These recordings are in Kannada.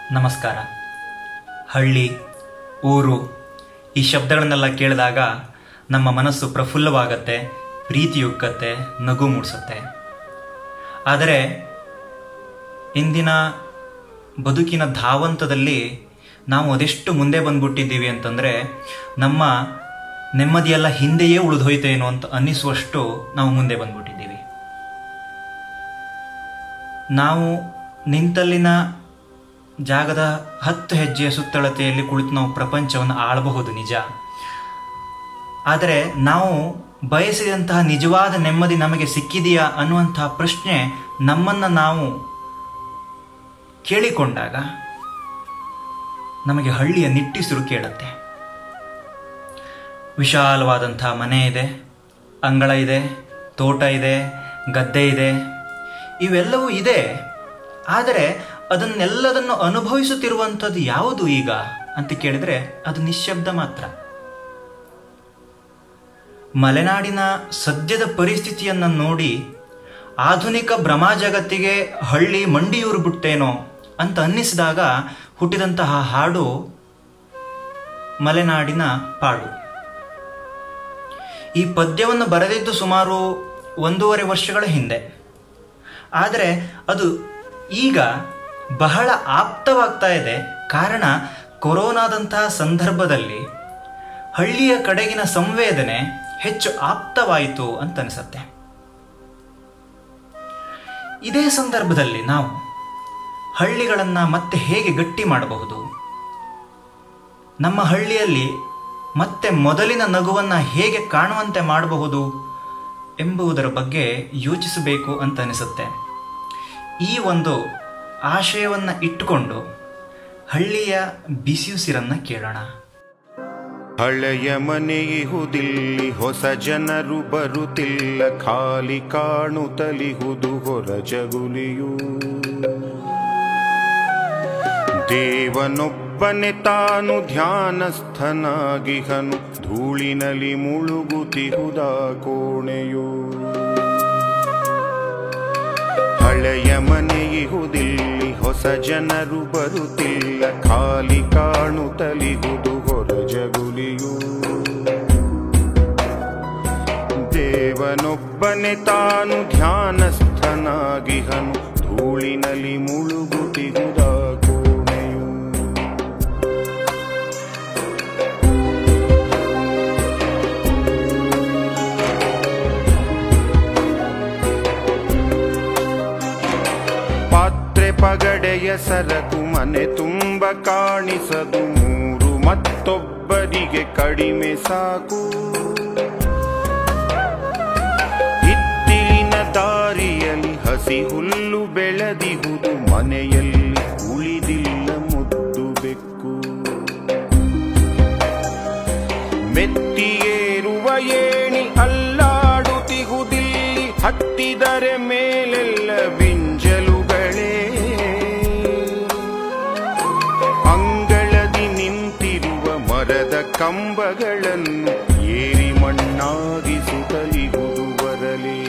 ನಮಸ್ಕಾರ ಹಳ್ಳಿ ಊರು ಈ ಶಬ್ದಗಳನ್ನೆಲ್ಲ ಕೇಳಿದಾಗ ನಮ್ಮ ಮನಸ್ಸು ಪ್ರಫುಲ್ಲವಾಗತ್ತೆ ಪ್ರೀತಿಯುಕ್ಕತ್ತೆ ನಗು ಮೂಡಿಸುತ್ತೆ ಆದರೆ ಇಂದಿನ ಬದುಕಿನ ಧಾವಂತದಲ್ಲಿ ನಾವು ಅದೆಷ್ಟು ಮುಂದೆ ಬಂದ್ಬಿಟ್ಟಿದ್ದೀವಿ ಅಂತಂದರೆ ನಮ್ಮ ನೆಮ್ಮದಿಯೆಲ್ಲ ಹಿಂದೆಯೇ ಉಳಿದೋಯ್ತೇನೋ ಅಂತ ಅನ್ನಿಸುವಷ್ಟು ನಾವು ಮುಂದೆ ಬಂದ್ಬಿಟ್ಟಿದ್ದೀವಿ ನಾವು ನಿಂತಲ್ಲಿನ ಜಾಗದ ಹತ್ತು ಹೆಜ್ಜೆಯ ಸುತ್ತಳತೆಯಲ್ಲಿ ಕುಳಿತು ನಾವು ಪ್ರಪಂಚವನ್ನು ಆಳಬಹುದು ನಿಜ ಆದರೆ ನಾವು ಬಯಸಿದಂತಹ ನಿಜವಾದ ನೆಮ್ಮದಿ ನಮಗೆ ಸಿಕ್ಕಿದೆಯಾ ಅನ್ನುವಂತಹ ಪ್ರಶ್ನೆ ನಮ್ಮನ್ನು ನಾವು ಕೇಳಿಕೊಂಡಾಗ ನಮಗೆ ಹಳ್ಳಿಯ ನಿಟ್ಟಿಸಿರು ಕೇಳುತ್ತೆ ವಿಶಾಲವಾದಂತಹ ಮನೆ ಇದೆ ಅಂಗಳ ಇದೆ ತೋಟ ಇದೆ ಗದ್ದೆ ಇದೆ ಇವೆಲ್ಲವೂ ಇದೆ ಆದರೆ ಅದನ್ನೆಲ್ಲದನ್ನು ಅನುಭವಿಸುತ್ತಿರುವಂಥದ್ದು ಯಾವುದು ಈಗ ಅಂತ ಕೇಳಿದ್ರೆ ಅದು ನಿಶ್ಶಬ್ದ ಮಾತ್ರ ಮಲೆನಾಡಿನ ಸದ್ಯದ ಪರಿಸ್ಥಿತಿಯನ್ನು ನೋಡಿ ಆಧುನಿಕ ಭ್ರಮಾಜಗತ್ತಿಗೆ ಹಳ್ಳಿ ಮಂಡಿಯೂರು ಬಿಟ್ಟೇನೋ ಅಂತ ಅನ್ನಿಸಿದಾಗ ಹುಟ್ಟಿದಂತಹ ಹಾಡು ಮಲೆನಾಡಿನ ಪಾಡು ಈ ಪದ್ಯವನ್ನು ಬರೆದಿದ್ದು ಸುಮಾರು ಒಂದೂವರೆ ವರ್ಷಗಳ ಹಿಂದೆ ಆದರೆ ಅದು ಈಗ ಬಹಳ ಆಪ್ತವಾಗ್ತಾ ಇದೆ ಕಾರಣ ಕೊರೋನಾದಂತಹ ಸಂದರ್ಭದಲ್ಲಿ ಹಳ್ಳಿಯ ಕಡೆಗಿನ ಸಂವೇದನೆ ಹೆಚ್ಚು ಆಪ್ತವಾಯಿತು ಅಂತ ಅನಿಸುತ್ತೆ ಇದೇ ಸಂದರ್ಭದಲ್ಲಿ ನಾವು ಹಳ್ಳಿಗಳನ್ನು ಮತ್ತೆ ಹೇಗೆ ಗಟ್ಟಿ ಮಾಡಬಹುದು ನಮ್ಮ ಹಳ್ಳಿಯಲ್ಲಿ ಮತ್ತೆ ಮೊದಲಿನ ನಗುವನ್ನು ಹೇಗೆ ಕಾಣುವಂತೆ ಮಾಡಬಹುದು ಎಂಬುದರ ಬಗ್ಗೆ ಯೋಚಿಸಬೇಕು ಅಂತ ಅನಿಸುತ್ತೆ ಈ ಒಂದು ಆಶಯವನ್ನು ಇಟ್ಟುಕೊಂಡು ಹಳ್ಳಿಯ ಬಿಸಿಯುಸಿರನ್ನ ಕೇಳೋಣ ಹಳೆಯ ಮನೆಯಿಹುದಿಲ್ಲಿ ಹೊಸ ಜನರು ಬರುತ್ತಿಲ್ಲ ಖಾಲಿ ಕಾಣುತ್ತಲಿಹುದು ಹೊರ ಜಗುಲಿಯು ದೇವನೊಬ್ಬನೆ ತಾನು ಧ್ಯಾನಸ್ಥನಾಗಿಹನು ಧೂಳಿನಲ್ಲಿ ಮುಳುಗುತಿಹುದ ಕೋಣೆಯು ಹಳೆಯ ಮನೆಯಿಹುದಿಲ್ಲಿ ಹೊಸ ಜನರು ಬರುತ್ತಿಲ್ಲ ಖಾಲಿ ಕಾಣುತ್ತಲಿಹುದು ಹೊರ ಜಗುಲಿಯು ದೇವನೊಬ್ಬನೆ ತಾನು ಧ್ಯಾನಸ್ಥನಾಗಿಹನು ಧೂಳಿನಲ್ಲಿ ಮುಳುಗುತ್ತಿಹುದ ಕೋಣೆಯು ಪಾತ್ರೆ ಪಗಡೆಯ ಸರಕು ಮನೆ ತುಂಬ ಕಾಣಿಸದು ಮೂರು ಮತ್ತೊಬ್ಬರಿಗೆ ಕಡಿಮೆ ಸಾಕು ಹಿತ್ತಿಲಿನ ದಾರಿಯಲ್ಲಿ ಹಸಿ ಹುಲ್ಲು ಬೆಳೆದಿಹುದು ಮನೆಯಲ್ಲಿ ಉಳಿದಿಲ್ಲ ಮುದ್ದು ಬೆಕ್ಕು ಮೆತ್ತಿಯೇರುವ ಏಣಿ ಅಲ್ಲಾಡುತ್ತಿಹುದಿಲ್ಲಿ ಹತ್ತಿದರೆ ಮೇಲೆಲ್ಲ ಬಿಂಜಲುಗಳೇ ಅಂಗಳದಿ ನಿಂತಿರುವ ಮರದ ಕಂಬಗಳನ್ನು ಏರಿ ಮಣ್ಣಾಗಿಸುತ್ತಲಿಹುದು ಬರಲೇ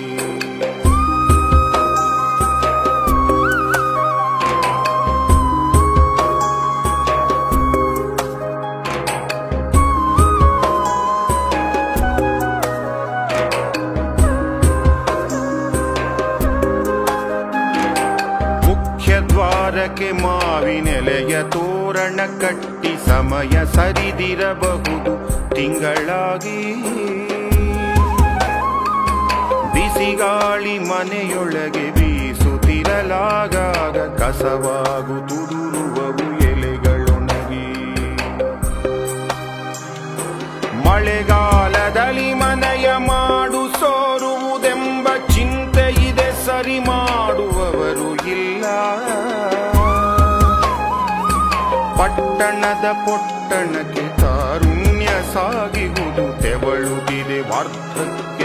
ಮುಖ್ಯ ದ್ವಾರಕ್ಕೆ ಮಾವಿನೆಲೆಯ ತೋರಣ ಕಟ್ಟಿ ಸಮಯ ಸರಿದಿರಬಹುದು ತಿಂಗಳಾಗಿ ಬಿಸಿಗಾಳಿ ಮನೆಯೊಳಗೆ ಬೀಸುತ್ತಿರಲಾಗಾಗ ಕಸವಾಗು ತುದುರುವವು ಎಲೆಗಳೊಣಗಿ ಮಳೆಗಾಲದಲ್ಲಿ ಮನೆಯ ಮಾಡು ಸೋರುವುದೆಂಬ ಚಿಂತೆ ಇದೆ ಸರಿ ಮಾಡುವವರು ಇಲ್ಲ ಪಟ್ಟಣದ ಪೊಟ್ಟಣಕ್ಕೆ ತಾರುಣ್ಯ ಸಾಗಿಹುದು ತೆವಳುಗಿದೆ ವಾರ್ಧಕ್ಯ